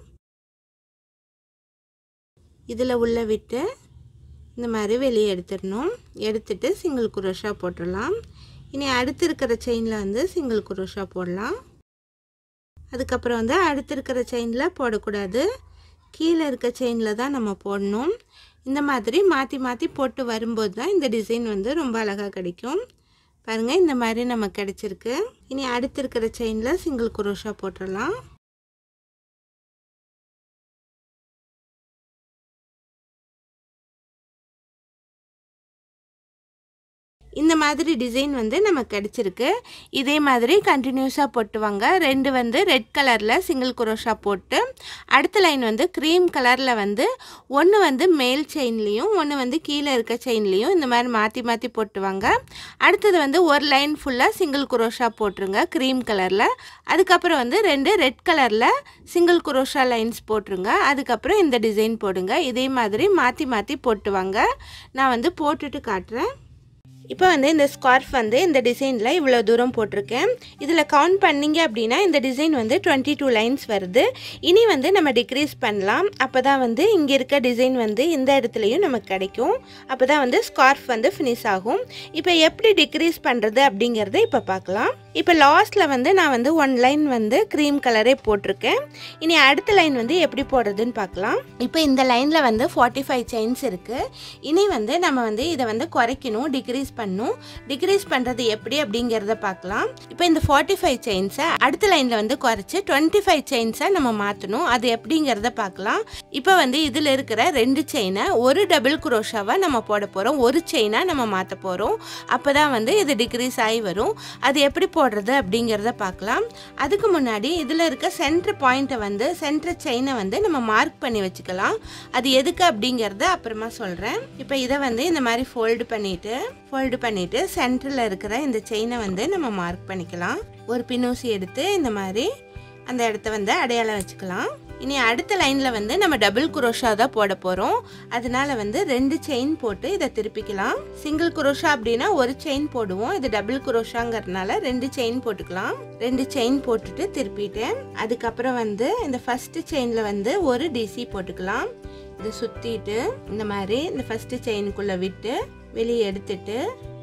Speaker 1: இதில் உள்ள விட்டு இந்த மாதிரி வெளியே எடுத்துடணும் எடுத்துட்டு சிங்கிள் குரோஷா போட்டுடலாம் இனி அடுத்து இருக்கிற செயினில் வந்து சிங்கிள் குரோஷா போடலாம் அதுக்கப்புறம் வந்து அடுத்து இருக்கிற செயினில் போடக்கூடாது கீழே இருக்க செயினில் தான் நம்ம போடணும் இந்த மாதிரி மாற்றி மாற்றி போட்டு வரும்போது தான் இந்த டிசைன் வந்து ரொம்ப அழகாக கிடைக்கும் பாருங்கள் இந்த மாதிரி நமக்கு கிடைச்சிருக்கு இனி அடுத்து இருக்கிற செயினில் சிங்கிள் குரோஷா போட்டுடலாம் இந்த மாதிரி டிசைன் வந்து நமக்கு கிடச்சிருக்கு இதே மாதிரி கண்டினியூஸாக போட்டுவாங்க ரெண்டு வந்து ரெட் கலரில் சிங்கிள் குரோஷா போட்டு அடுத்த லைன் வந்து க்ரீம் கலரில் வந்து ஒன்று வந்து மேல் செயின்லேயும் ஒன்று வந்து கீழே இருக்க செயின்லேயும் இந்த மாதிரி மாற்றி மாற்றி போட்டுவாங்க அடுத்தது வந்து ஒரு லைன் ஃபுல்லாக சிங்கிள் குரோஷா போட்டுருங்க க்ரீம் கலரில் அதுக்கப்புறம் வந்து ரெண்டு ரெட் கலரில் சிங்கிள் குரோஷா லைன்ஸ் போட்டுருங்க அதுக்கப்புறம் இந்த டிசைன் போடுங்க இதே மாதிரி மாற்றி மாற்றி போட்டுவாங்க நான் வந்து போட்டுட்டு காட்டுறேன் இப்போ வந்து இந்த ஸ்கார்ஃப் வந்து இந்த டிசைனில் இவ்வளோ தூரம் போட்டிருக்கேன் இதில் கவுண்ட் பண்ணிங்க அப்படின்னா இந்த டிசைன் வந்து டுவெண்ட்டி டூ லைன்ஸ் வருது இனி வந்து நம்ம டிக்ரீஸ் பண்ணலாம் அப்போ தான் வந்து இங்கே இருக்க டிசைன் வந்து இந்த இடத்துலையும் நமக்கு கிடைக்கும் அப்போ தான் வந்து ஸ்கார்ஃப் வந்து ஃபினிஷ் ஆகும் இப்போ எப்படி டிக்ரீஸ் பண்ணுறது அப்படிங்கிறத இப்போ பார்க்கலாம் இப்போ லாஸ்ட்டில் வந்து நான் வந்து ஒன் லைன் வந்து க்ரீம் கலரே போட்டிருக்கேன் இனி அடுத்த லைன் வந்து எப்படி போடுறதுன்னு பார்க்கலாம் இப்போ இந்த லைனில் வந்து ஃபார்ட்டி ஃபைவ் செயின்ஸ் இருக்குது இனி வந்து நம்ம வந்து இதை வந்து குறைக்கணும் டிக்ரீஸ் பண்ணும் டிக்ரீஸ் பண்ணுறது எப்படி அப்படிங்கிறத பார்க்கலாம் இப்போ இந்த ஃபார்ட்டி ஃபைவ் செயின்ஸை அடுத்த லைனில் வந்து குறைச்சி டுவெண்ட்டி ஃபைவ் செயின்ஸை நம்ம மாற்றணும் அது எப்படிங்கிறத பார்க்கலாம் இப்போ வந்து இதில் இருக்கிற ரெண்டு செயினை ஒரு டபுள் குரோஷாவை நம்ம போட போகிறோம் ஒரு செயினாக நம்ம மாற்ற போகிறோம் அப்போ தான் வந்து இது டிக்ரீஸ் ஆகி வரும் அது எப்படி போடுறது அப்படிங்கிறத பார்க்கலாம் அதுக்கு முன்னாடி இதில் இருக்க சென்டர் பாயிண்ட்டை வந்து சென்டர் செயினை வந்து நம்ம மார்க் பண்ணி வச்சுக்கலாம் அது எதுக்கு அப்படிங்கிறத அப்புறமா சொல்கிறேன் இப்போ இதை வந்து இந்த மாதிரி ஃபோல்டு பண்ணிவிட்டு ஃபோல்டு பண்ணிவிட்டு சென்டரில் இருக்கிற இந்த செயினை வந்து நம்ம மார்க் பண்ணிக்கலாம் ஒரு பின்னூசி எடுத்து இந்த மாதிரி அந்த இடத்த வந்து அடையாளம் வச்சுக்கலாம் இனி அடுத்த லைனில் வந்து நம்ம டபுள் குரோஷா தான் போட போகிறோம் அதனால வந்து ரெண்டு செயின் போட்டு இதை திருப்பிக்கலாம் சிங்கிள் குரோஷா அப்படின்னா ஒரு செயின் போடுவோம் இது டபுள் குரோஷாங்கிறதுனால ரெண்டு செயின் போட்டுக்கலாம் ரெண்டு செயின் போட்டுட்டு திருப்பிட்டேன் அதுக்கப்புறம் வந்து இந்த ஃபர்ஸ்ட் செயினில் வந்து ஒரு டிசி போட்டுக்கலாம் இதை சுற்றிட்டு இந்த மாதிரி இந்த ஃபஸ்ட்டு செயினுக்குள்ளே விட்டு வெளியே எடுத்துட்டு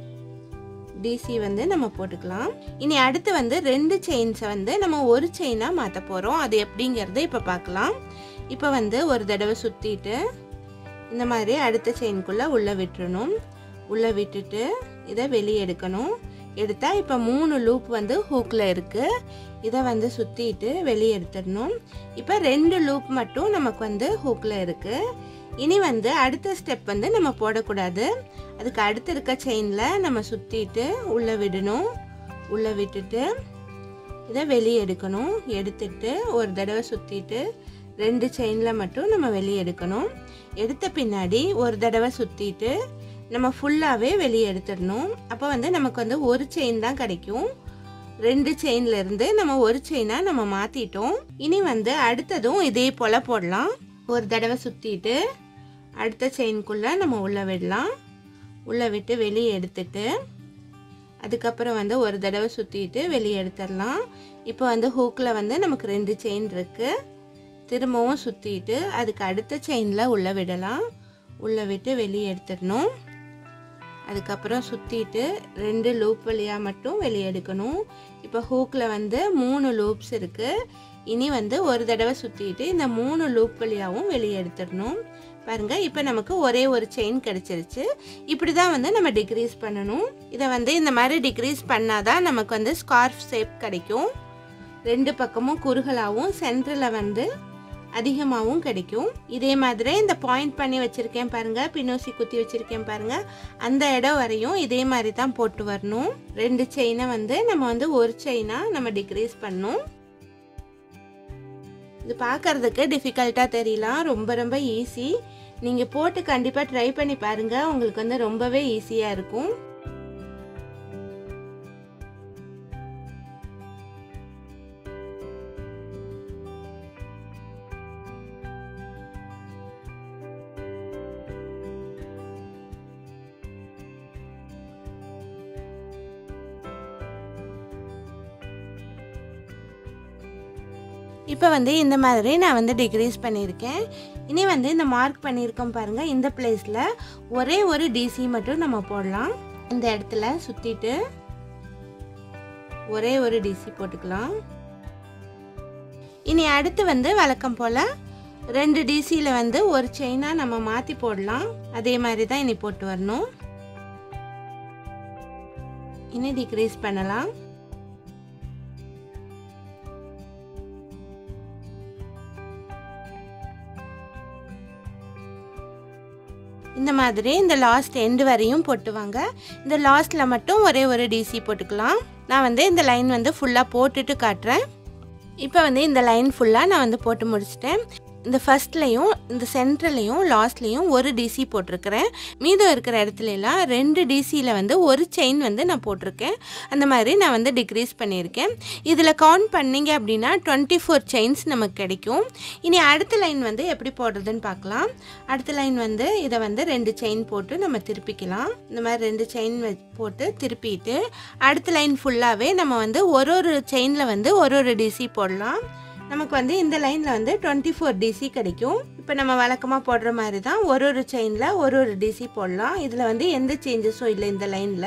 Speaker 1: டிசி வந்து நம்ம போட்டுக்கலாம் இனி அடுத்து வந்து ரெண்டு செயின்ஸை வந்து நம்ம ஒரு செயினாக மாற்ற போகிறோம் அது எப்படிங்கிறத இப்போ பார்க்கலாம் இப்போ வந்து ஒரு தடவை சுற்றிட்டு இந்த மாதிரி அடுத்த செயின்குள்ளே உள்ளே விட்டுறணும் உள்ளே விட்டுட்டு இதை வெளியே எடுக்கணும் எடுத்தால் இப்போ மூணு லூப் வந்து ஹூக்கில் இருக்குது இதை வந்து சுற்றிட்டு வெளியே எடுத்துடணும் இப்போ ரெண்டு லூப் மட்டும் நமக்கு வந்து ஹூக்கில் இருக்குது இனி வந்து அடுத்த ஸ்டெப் வந்து நம்ம போடக்கூடாது அதுக்கு அடுத்து இருக்க செயினில் நம்ம சுற்றிட்டு உள்ளே விடணும் உள்ளே விட்டுட்டு இதை வெளியே எடுக்கணும் எடுத்துட்டு ஒரு தடவை சுற்றிட்டு ரெண்டு செயினில் மட்டும் நம்ம வெளியே எடுக்கணும் எடுத்த பின்னாடி ஒரு தடவை சுற்றிட்டு நம்ம ஃபுல்லாகவே வெளியே எடுத்துடணும் அப்போ வந்து நமக்கு வந்து ஒரு செயின் தான் கிடைக்கும் ரெண்டு செயின்ல இருந்து நம்ம ஒரு செயினாக நம்ம மாற்றிட்டோம் இனி வந்து அடுத்ததும் இதே போல் போடலாம் ஒரு தடவை சுற்றிட்டு அடுத்த செயின்குள்ளே நம்ம உள்ளே விடலாம் உள்ளே விட்டு வெளியே எடுத்துட்டு அதுக்கப்புறம் வந்து ஒரு தடவை சுற்றிட்டு வெளியே எடுத்துடலாம் இப்போ வந்து ஹூக்கில் வந்து நமக்கு ரெண்டு செயின் இருக்குது திரும்பவும் சுற்றிட்டு அதுக்கு அடுத்த செயினில் உள்ளே விடலாம் உள்ளே விட்டு வெளியே எடுத்துடணும் அதுக்கப்புறம் சுற்றிட்டு ரெண்டு லூப் வழியாக மட்டும் வெளியே எடுக்கணும் இப்போ ஹூக்கில் வந்து மூணு லூப்ஸ் இருக்குது இனி வந்து ஒரு தடவை சுற்றிட்டு இந்த மூணு லூப் வழியாகவும் வெளியே எடுத்துடணும் பாருங்கள் இப்போ நமக்கு ஒரே ஒரு செயின் கிடச்சிருச்சு இப்படி தான் வந்து நம்ம டிக்ரீஸ் பண்ணணும் இதை வந்து இந்த மாதிரி டிக்ரீஸ் பண்ணால் தான் நமக்கு வந்து ஸ்கார்ஃப் ஷேப் கிடைக்கும் ரெண்டு பக்கமும் குறுகலாகவும் சென்டரில் வந்து அதிகமாகவும் கிடைக்கும் இதே மாதிரி இந்த பாயிண்ட் பண்ணி வச்சுருக்கேன் பாருங்கள் பின்னோசி குத்தி வச்சுருக்கேன் பாருங்கள் அந்த இடம் வரையும் இதே மாதிரி தான் போட்டு வரணும் ரெண்டு செயினை வந்து நம்ம வந்து ஒரு செயினாக நம்ம டிக்ரீஸ் பண்ணணும் இது பார்க்கறதுக்கு டிஃபிகல்ட்டாக தெரியலாம் ரொம்ப ரொம்ப ஈஸி நீங்கள் போட்டு கண்டிப்பாக ட்ரை பண்ணி பாருங்கள் உங்களுக்கு வந்து ரொம்பவே ஈஸியாக இருக்கும் இப்போ வந்து இந்த மாதிரி நான் வந்து டிக்ரீஸ் பண்ணியிருக்கேன் இனி வந்து இந்த மார்க் பண்ணியிருக்கோம் பாருங்கள் இந்த பிளேஸில் ஒரே ஒரு டிசி மட்டும் நம்ம போடலாம் இந்த இடத்துல சுற்றிட்டு ஒரே ஒரு டிசி போட்டுக்கலாம் இனி அடுத்து வந்து வழக்கம் போல் ரெண்டு டிசியில் வந்து ஒரு செயினாக நம்ம மாற்றி போடலாம் அதே மாதிரி தான் இனி போட்டு வரணும் இனி டிக்ரீஸ் பண்ணலாம் இந்த மாதிரி இந்த லாஸ்ட் எண்டு வரையும் போட்டுவாங்க இந்த லாஸ்ட்டில் மட்டும் ஒரே ஒரு டிசி போட்டுக்கலாம் நான் வந்து இந்த லைன் வந்து ஃபுல்லாக போட்டுட்டு காட்டுறேன் இப்போ வந்து இந்த லைன் ஃபுல்லாக நான் வந்து போட்டு முடிச்சிட்டேன் இந்த ஃபஸ்ட்லேயும் இந்த சென்ட்ரலையும் லாஸ்ட்லேயும் ஒரு டிசி போட்டிருக்கிறேன் மீதம் இருக்கிற இடத்துல எல்லாம் ரெண்டு டிசியில் வந்து ஒரு செயின் வந்து நான் போட்டிருக்கேன் அந்த மாதிரி நான் வந்து டிக்ரீஸ் பண்ணியிருக்கேன் இதில் கவுண்ட் பண்ணிங்க அப்படின்னா டுவெண்ட்டி ஃபோர் செயின்ஸ் நமக்கு கிடைக்கும் இனி அடுத்த லைன் வந்து எப்படி போடுறதுன்னு பார்க்கலாம் அடுத்த லைன் வந்து இதை வந்து ரெண்டு செயின் போட்டு நம்ம திருப்பிக்கலாம் இந்த மாதிரி ரெண்டு செயின் போட்டு திருப்பிட்டு அடுத்த லைன் ஃபுல்லாகவே நம்ம வந்து ஒரு ஒரு செயினில் வந்து ஒரு ஒரு டிசி போடலாம் நமக்கு வந்து இந்த லைனில் வந்து டுவெண்ட்டி ஃபோர் டிசி கிடைக்கும் இப்போ நம்ம வழக்கமாக போடுற மாதிரி தான் ஒரு ஒரு செயினில் ஒரு ஒரு டிசி போடலாம் இதில் வந்து எந்த சேஞ்சஸும் இல்லை இந்த லைனில்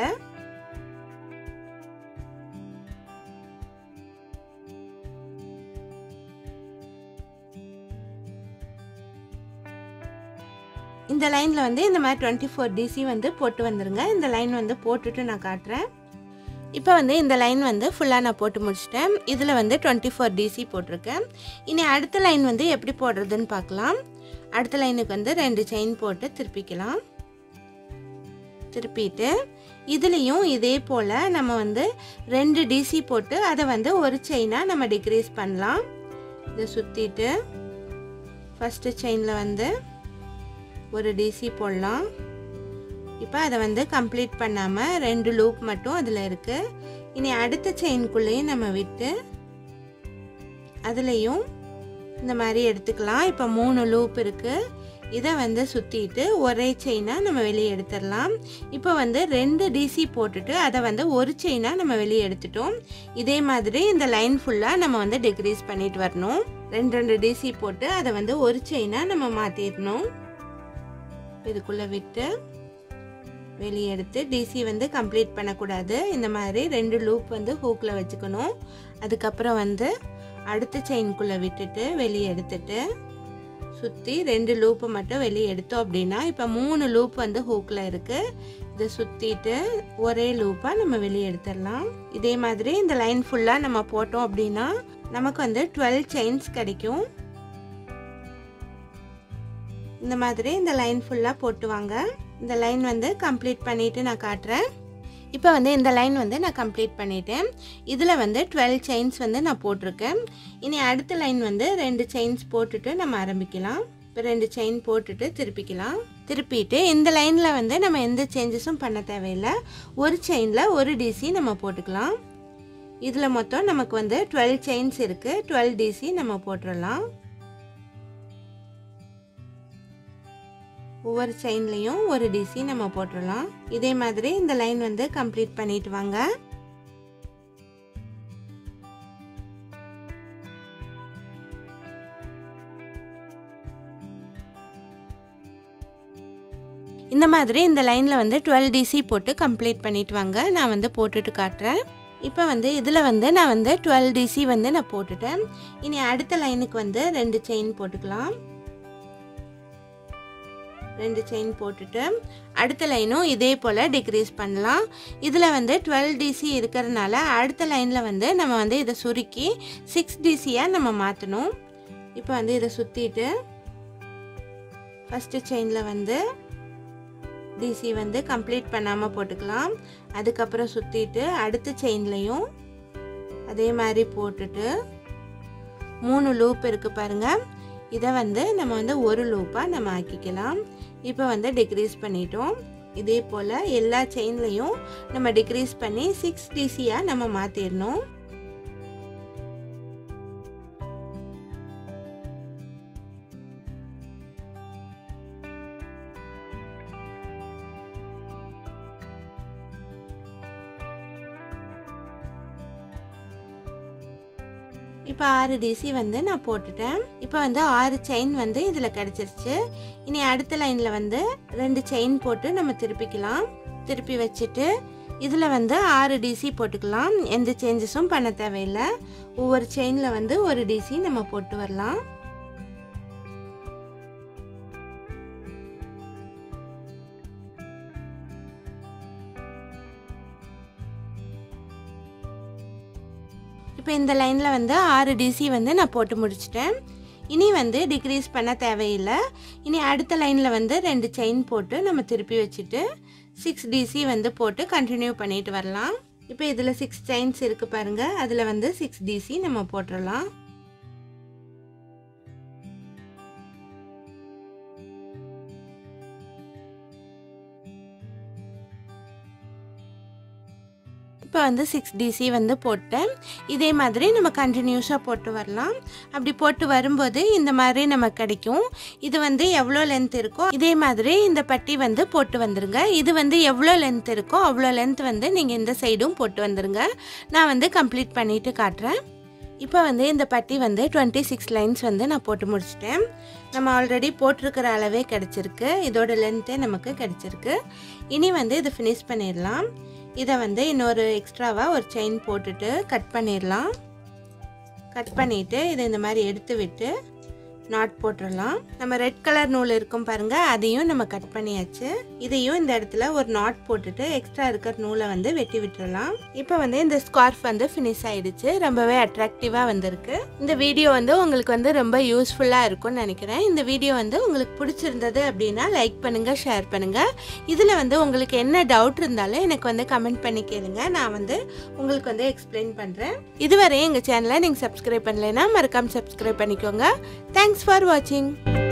Speaker 1: இந்த லைனில் வந்து இந்த மாதிரி டுவெண்ட்டி ஃபோர் டிசி வந்து போட்டு வந்துருங்க இந்த லைன் வந்து போட்டுட்டு நான் காட்டுறேன் இப்போ வந்து இந்த லைன் வந்து ஃபுல்லாக நான் போட்டு முடிச்சிட்டேன் இதில் வந்து டுவெண்ட்டி ஃபோர் டிசி போட்டிருக்கேன் இனி அடுத்த லைன் வந்து எப்படி போடுறதுன்னு பார்க்கலாம் அடுத்த லைனுக்கு வந்து ரெண்டு செயின் போட்டு திருப்பிக்கலாம் திருப்பிட்டு இதுலேயும் இதே போல் நம்ம வந்து ரெண்டு டிசி போட்டு அதை வந்து ஒரு செயினாக நம்ம டிக்ரீஸ் பண்ணலாம் இதை சுற்றிட்டு ஃபஸ்ட்டு செயினில் வந்து ஒரு டிசி போடலாம் இப்போ அதை வந்து கம்ப்ளீட் பண்ணாமல் ரெண்டு லூப் மட்டும் அதில் இருக்குது இனி அடுத்த செயின்குள்ளேயும் நம்ம விட்டு அதுலேயும் இந்த மாதிரி எடுத்துக்கலாம் இப்போ மூணு லூப் இருக்குது இதை வந்து சுற்றிட்டு ஒரே செயினாக நம்ம வெளியே எடுத்துடலாம் இப்போ வந்து ரெண்டு டிசி போட்டுட்டு அதை வந்து ஒரு செயினாக நம்ம வெளியே எடுத்துட்டோம் இதே மாதிரி இந்த லைன் ஃபுல்லாக நம்ம வந்து டிக்ரீஸ் பண்ணிட்டு வரணும் ரெண்டு ரெண்டு டிசி போட்டு அதை வந்து ஒரு செயினாக நம்ம மாற்றிடணும் இதுக்குள்ளே விட்டு வெளியே எடுத்து டிசி வந்து கம்ப்ளீட் பண்ணக்கூடாது இந்த மாதிரி ரெண்டு லூப் வந்து ஹூக்கில் வச்சுக்கணும் அதுக்கப்புறம் வந்து அடுத்த செயின்குள்ளே விட்டுட்டு வெளியே எடுத்துட்டு சுற்றி ரெண்டு லூப்பை மட்டும் வெளியே எடுத்தோம் அப்படின்னா இப்போ மூணு லூப் வந்து ஹூக்கில் இருக்குது இதை சுற்றிட்டு ஒரே லூப்பாக நம்ம வெளியே எடுத்துடலாம் இதே மாதிரி இந்த லைன் ஃபுல்லாக நம்ம போட்டோம் அப்படின்னா நமக்கு வந்து டுவெல் செயின்ஸ் கிடைக்கும் இந்த மாதிரி இந்த லைன் ஃபுல்லாக போட்டு வாங்க இந்த லைன் வந்து கம்ப்ளீட் பண்ணிவிட்டு நான் காட்டுறேன் இப்போ வந்து இந்த லைன் வந்து நான் கம்ப்ளீட் பண்ணிட்டேன் இதில் வந்து டுவெல் செயின்ஸ் வந்து நான் போட்டிருக்கேன் இனி அடுத்த லைன் வந்து ரெண்டு செயின்ஸ் போட்டுட்டு நம்ம ஆரம்பிக்கலாம் இப்போ ரெண்டு செயின் போட்டுட்டு திருப்பிக்கலாம் திருப்பிட்டு இந்த லைனில் வந்து நம்ம எந்த சேஞ்சஸும் பண்ண தேவையில்லை ஒரு செயினில் ஒரு டிசி நம்ம போட்டுக்கலாம் இதில் மொத்தம் நமக்கு வந்து டுவெல் செயின்ஸ் இருக்குது டுவெல் டிசி நம்ம போட்டுடலாம் ஒவ்வொரு செயின்லேயும் ஒரு டிசி நம்ம போட்டுடலாம் இதே மாதிரி இந்த லைன் வந்து கம்ப்ளீட் பண்ணிட்டு வாங்க இந்த மாதிரி இந்த லைனில் வந்து டுவெல் டிசி போட்டு கம்ப்ளீட் பண்ணிட்டு வாங்க நான் வந்து போட்டுட்டு காட்டுறேன் இப்போ வந்து இதில் வந்து நான் வந்து டுவெல் டிசி வந்து நான் போட்டுட்டேன் இனி அடுத்த லைனுக்கு வந்து ரெண்டு செயின் போட்டுக்கலாம் ரெண்டு செயின் போட்டுட்டு அடுத்த லைனும் இதே போல் டிக்ரீஸ் பண்ணலாம் இதில் வந்து டுவெல் டிசி இருக்கிறதுனால அடுத்த லைனில் வந்து நம்ம வந்து இதை சுருக்கி சிக்ஸ் டிசியாக நம்ம மாற்றணும் இப்போ வந்து இதை சுற்றிட்டு ஃபஸ்ட்டு செயினில் வந்து டிசி வந்து கம்ப்ளீட் பண்ணாமல் போட்டுக்கலாம் அதுக்கப்புறம் சுற்றிட்டு அடுத்த செயின்லேயும் அதே மாதிரி போட்டுட்டு மூணு லூப் இருக்குது பாருங்கள் இதை வந்து நம்ம வந்து ஒரு லூப்பாக நம்ம ஆக்கிக்கலாம் இப்போ வந்து டிக்ரீஸ் பண்ணிட்டோம் இதே போல் எல்லா செயின்லேயும் நம்ம டிக்ரீஸ் பண்ணி சிக்ஸ் டிசியாக நம்ம மாற்றிடணும் இப்போ ஆறு டிசி வந்து நான் போட்டுட்டேன் இப்போ வந்து ஆறு செயின் வந்து இதில் கிடச்சிருச்சு இனி அடுத்த லைனில் வந்து ரெண்டு செயின் போட்டு நம்ம திருப்பிக்கலாம் திருப்பி வச்சுட்டு இதில் வந்து ஆறு டிசி போட்டுக்கலாம் எந்த சேஞ்சஸும் பண்ண தேவையில்லை ஒவ்வொரு செயினில் வந்து ஒரு டிசி நம்ம போட்டு வரலாம் இப்போ இந்த லைனில் வந்து ஆறு டிசி வந்து நான் போட்டு முடிச்சிட்டேன் இனி வந்து டிக்ரீஸ் பண்ண தேவையில்லை இனி அடுத்த லைனில் வந்து ரெண்டு செயின் போட்டு நம்ம திருப்பி வச்சுட்டு சிக்ஸ் டிசி வந்து போட்டு கண்டினியூ பண்ணிட்டு வரலாம் இப்போ இதில் சிக்ஸ் செயின்ஸ் இருக்குது பாருங்கள் அதில் வந்து சிக்ஸ் டிசி நம்ம போட்டுடலாம் இப்போ வந்து சிக்ஸ் டிசி வந்து போட்டேன் இதே மாதிரி நம்ம கண்டினியூஸாக போட்டு வரலாம் அப்படி போட்டு வரும்போது இந்த மாதிரி நமக்கு கிடைக்கும் இது வந்து எவ்வளோ லென்த் இருக்கோ இதே மாதிரி இந்த பட்டி வந்து போட்டு வந்துருங்க இது வந்து எவ்வளோ லென்த் இருக்கோ அவ்வளோ லென்த் வந்து நீங்கள் இந்த சைடும் போட்டு வந்துருங்க நான் வந்து கம்ப்ளீட் பண்ணிவிட்டு காட்டுறேன் இப்போ வந்து இந்த பட்டி வந்து டுவெண்ட்டி சிக்ஸ் லைன்ஸ் வந்து நான் போட்டு முடிச்சிட்டேன் நம்ம ஆல்ரெடி போட்டிருக்கிற அளவே கிடச்சிருக்கு இதோட லென்த்தே நமக்கு கிடச்சிருக்கு இனி வந்து இது ஃபினிஷ் பண்ணிடலாம் இதை வந்து இன்னொரு எக்ஸ்ட்ராவாக ஒரு செயின் போட்டுட்டு கட் பண்ணிடலாம் கட் பண்ணிவிட்டு இதை இந்த மாதிரி எடுத்து விட்டு நாட் போட்டுடலாம் நம்ம ரெட் கலர் நூல் இருக்கும் பாருங்க அதையும் நம்ம கட் பண்ணியாச்சு இதையும் இந்த இடத்துல ஒரு நாட் போட்டுட்டு எக்ஸ்ட்ரா இருக்கிற நூலை வந்து வெட்டி விட்டுறலாம் இப்போ வந்து இந்த ஸ்கார்ஃப் வந்து ஃபினிஷ் ஆயிடுச்சு ரொம்பவே அட்ராக்டிவாக வந்திருக்கு இந்த வீடியோ வந்து உங்களுக்கு வந்து ரொம்ப யூஸ்ஃபுல்லாக இருக்கும்னு நினைக்கிறேன் இந்த வீடியோ வந்து உங்களுக்கு பிடிச்சிருந்தது அப்படின்னா லைக் பண்ணுங்க ஷேர் பண்ணுங்க இதில் வந்து உங்களுக்கு என்ன டவுட் இருந்தாலும் எனக்கு வந்து கமெண்ட் பண்ணி கேளுங்க நான் வந்து உங்களுக்கு வந்து எக்ஸ்பிளைன் பண்ணுறேன் இதுவரை எங்கள் சேனலை நீங்கள் சப்ஸ்கிரைப் பண்ணலைன்னா மறக்காம சப்ஸ்கிரைப் பண்ணிக்கோங்க தேங்க்ஸ் ஃபார் வாட்சிங்